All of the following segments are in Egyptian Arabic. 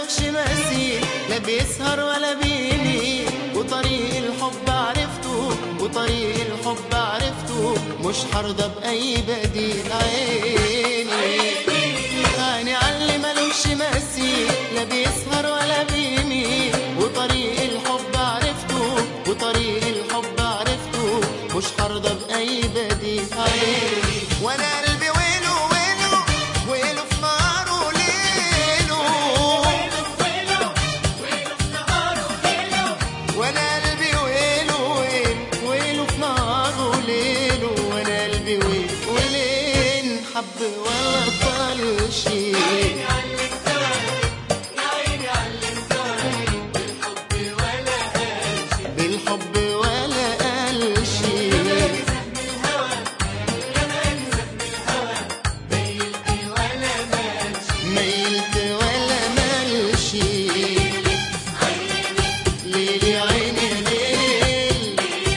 ملوش مثيل لا بيسهر ولا بيميل وطريق الحب عرفته وطريق الحب عرفته مش هرضى بأي بديل عيني عيني علي ملوش مثيل لا بيسهر ولا بيميل وطريق الحب عرفته وطريق الحب عرفته مش هرضى بأي بديل عيني وانا قلبي ويله ويله ويله في ناره ليله وانا قلبي ويله ويله ويله في ناره ليله وانا قلبي ويله ولين حب ولا طال شيء بالحب ولا قال شيء ميلت ولا ملشي ليلي عيني ليل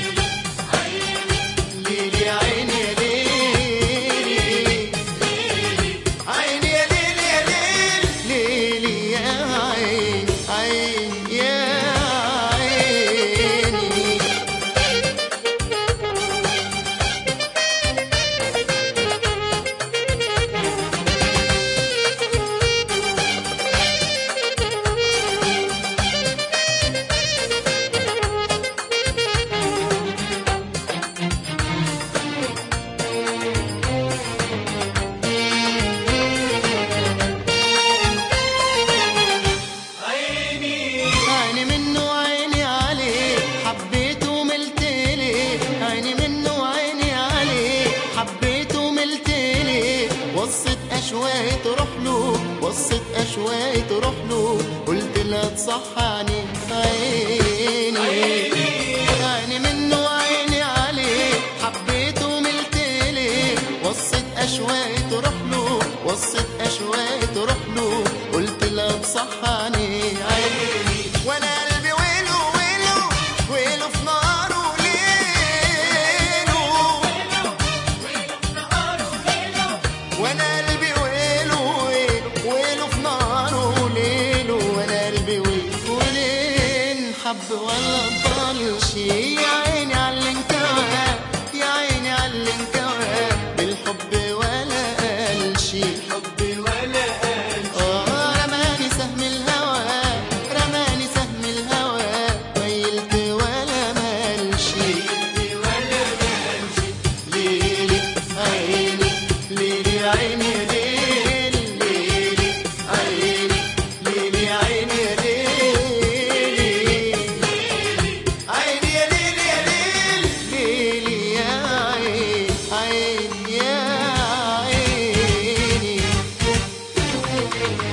ليلي عيني يا ليل عيني يا ليل يا ليل ليلي يا عين عين يا عيني عيني منه عيني عليه حبيته وملت ليه عيني منه عيني عليه حبيته وملت ليه وصت اشواقي تروح له وصت اشواقي تروح له قلت لا تصحاني عيني عيني منه عيني عليه حبيته وملت ليه وصت اشواقي تروح له وصت اشواقي تروح له قلت لا تصحاني عيني وانا قلبي ويله ويله ويله في ناره ليله وانا قلبي ويله ويله ويله في ناره ليله وانا قلبي ويله ولين حب ولا ضلش يا عيني على الانكوى يا عيني على الانكوى بالحب ولا قالش الحب ولا قالش آه رماني سهم الهوى رماني سهم الهوى ميلت ولا مالشي ليلي عيني ليلي عيني ليل ليلي عيني ليلي عيني يا ليلي عيني يا ليل يا ليل ليلي يا عين عين يا عيني